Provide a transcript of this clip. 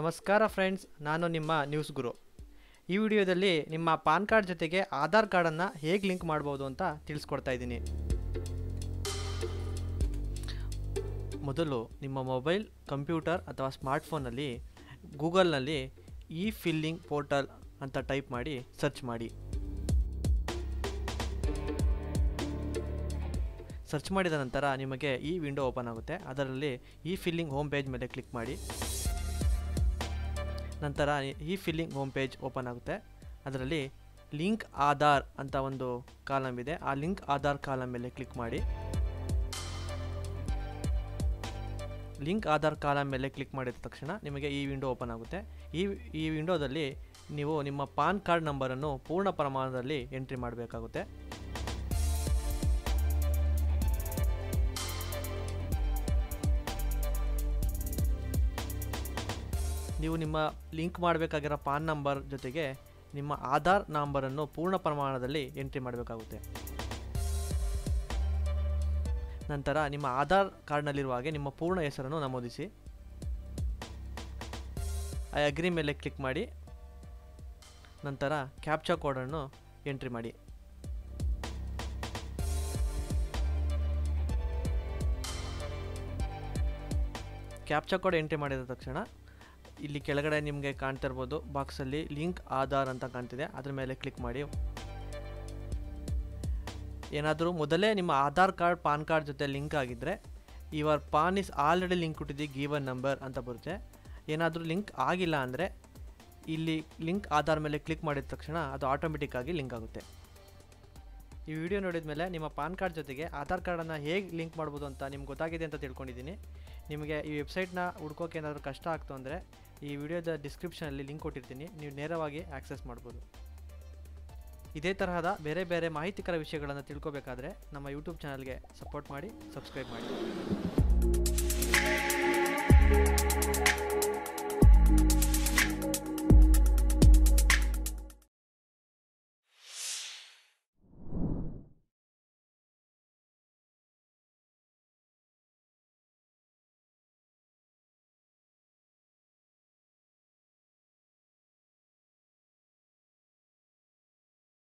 ನಮಸ್ಕಾರ ಫ್ರೆಂಡ್ಸ್ ನಾನು ನಿಮ್ಮ ನ್ಯೂಸ್ ಗುರು ಈ ವಿಡಿಯೋದಲ್ಲಿ ನಿಮ್ಮ ಪಾನ್ ಕಾರ್ಡ್ ಜೊತೆಗೆ ಆಧಾರ್ ಕಾರ್ಡನ್ನು ಹೇಗೆ ಲಿಂಕ್ ಮಾಡ್ಬೋದು ಅಂತ ತಿಳಿಸ್ಕೊಡ್ತಾ ಇದ್ದೀನಿ ಮೊದಲು ನಿಮ್ಮ ಮೊಬೈಲ್ ಕಂಪ್ಯೂಟರ್ ಅಥವಾ ಸ್ಮಾರ್ಟ್ಫೋನಲ್ಲಿ ಗೂಗಲ್ನಲ್ಲಿ ಇ ಫಿಲ್ಲಿಂಗ್ ಪೋರ್ಟಲ್ ಅಂತ ಟೈಪ್ ಮಾಡಿ ಸರ್ಚ್ ಮಾಡಿ ಸರ್ಚ್ ಮಾಡಿದ ನಂತರ ನಿಮಗೆ ಈ ವಿಂಡೋ ಓಪನ್ ಆಗುತ್ತೆ ಅದರಲ್ಲಿ ಈ ಫಿಲ್ಲಿಂಗ್ ಹೋಮ್ ಪೇಜ್ ಮೇಲೆ ಕ್ಲಿಕ್ ಮಾಡಿ ನಂತರ ಈ ಫಿಲ್ಲಿಂಗ್ ಹೋಮ್ ಪೇಜ್ ಓಪನ್ ಆಗುತ್ತೆ ಅದರಲ್ಲಿ ಲಿಂಕ್ ಆಧಾರ್ ಅಂತ ಒಂದು ಕಾಲಮ್ ಇದೆ ಆ ಲಿಂಕ್ ಆಧಾರ್ ಕಾಲಮ್ ಮೇಲೆ ಕ್ಲಿಕ್ ಮಾಡಿ ಲಿಂಕ್ ಆಧಾರ್ ಕಾಲಮ್ ಮೇಲೆ ಕ್ಲಿಕ್ ಮಾಡಿದ ತಕ್ಷಣ ನಿಮಗೆ ಈ ವಿಂಡೋ ಓಪನ್ ಆಗುತ್ತೆ ಈ ಈ ವಿಂಡೋದಲ್ಲಿ ನೀವು ನಿಮ್ಮ ಪಾನ್ ಕಾರ್ಡ್ ನಂಬರನ್ನು ಪೂರ್ಣ ಪ್ರಮಾಣದಲ್ಲಿ ಎಂಟ್ರಿ ಮಾಡಬೇಕಾಗುತ್ತೆ ನೀವು ನಿಮ್ಮ ಲಿಂಕ್ ಮಾಡಬೇಕಾಗಿರೋ ಪಾನ್ ನಂಬರ್ ಜೊತೆಗೆ ನಿಮ್ಮ ಆಧಾರ್ ನಂಬರನ್ನು ಪೂರ್ಣ ಪ್ರಮಾಣದಲ್ಲಿ ಎಂಟ್ರಿ ಮಾಡಬೇಕಾಗುತ್ತೆ ನಂತರ ನಿಮ್ಮ ಆಧಾರ್ ಕಾರ್ಡ್ನಲ್ಲಿರುವ ಹಾಗೆ ನಿಮ್ಮ ಪೂರ್ಣ ಹೆಸರನ್ನು ನಮೂದಿಸಿ ಐ ಅಗ್ರಿ ಮೇಲೆ ಕ್ಲಿಕ್ ಮಾಡಿ ನಂತರ ಕ್ಯಾಪ್ಚಾ ಕೋಡನ್ನು ಎಂಟ್ರಿ ಮಾಡಿ ಕ್ಯಾಪ್ಚಾ ಕೋಡ್ ಎಂಟ್ರಿ ಮಾಡಿದ ತಕ್ಷಣ ಇಲ್ಲಿ ಕೆಳಗಡೆ ನಿಮಗೆ ಕಾಣ್ತಾ ಇರ್ಬೋದು ಬಾಕ್ಸಲ್ಲಿ ಲಿಂಕ್ ಆಧಾರ್ ಅಂತ ಕಾಣ್ತಿದೆ ಅದ್ರ ಮೇಲೆ ಕ್ಲಿಕ್ ಮಾಡಿ ಏನಾದರೂ ಮೊದಲೇ ನಿಮ್ಮ ಆಧಾರ್ ಕಾರ್ಡ್ ಪಾನ್ ಕಾರ್ಡ್ ಜೊತೆ ಲಿಂಕ್ ಆಗಿದ್ದರೆ your PAN is already link to the given number ಅಂತ ಬರುತ್ತೆ ಏನಾದರೂ ಲಿಂಕ್ ಆಗಿಲ್ಲ ಅಂದರೆ ಇಲ್ಲಿ ಲಿಂಕ್ ಆಧಾರ್ ಮೇಲೆ ಕ್ಲಿಕ್ ಮಾಡಿದ ತಕ್ಷಣ ಅದು ಆಟೋಮೆಟಿಕ್ ಆಗಿ ಲಿಂಕ್ ಆಗುತ್ತೆ ಈ ವಿಡಿಯೋ ನೋಡಿದ ಮೇಲೆ ನಿಮ್ಮ ಪಾನ್ ಕಾರ್ಡ್ ಜೊತೆಗೆ ಆಧಾರ್ ಕಾರ್ಡನ್ನು ಹೇಗೆ ಲಿಂಕ್ ಮಾಡ್ಬೋದು ಅಂತ ನಿಮ್ಗೆ ಗೊತ್ತಾಗಿದೆ ಅಂತ ತಿಳ್ಕೊಂಡಿದ್ದೀನಿ ನಿಮಗೆ ಈ ವೆಬ್ಸೈಟ್ನ ಹುಡ್ಕೋಕೆ ಏನಾದರೂ ಕಷ್ಟ ಆಗ್ತು ಅಂದರೆ ಈ ವಿಡಿಯೋದ ಡಿಸ್ಕ್ರಿಪ್ಷನಲ್ಲಿ ಲಿಂಕ್ ಕೊಟ್ಟಿರ್ತೀನಿ ನೀವು ನೇರವಾಗಿ ಆಕ್ಸೆಸ್ ಮಾಡ್ಬೋದು ಇದೇ ತರಹದ ಬೇರೆ ಬೇರೆ ಮಾಹಿತಿಕರ ವಿಷಯಗಳನ್ನು ತಿಳ್ಕೊಬೇಕಾದ್ರೆ ನಮ್ಮ ಯೂಟ್ಯೂಬ್ ಚಾನಲ್ಗೆ ಸಪೋರ್ಟ್ ಮಾಡಿ ಸಬ್ಸ್ಕ್ರೈಬ್ ಮಾಡಿ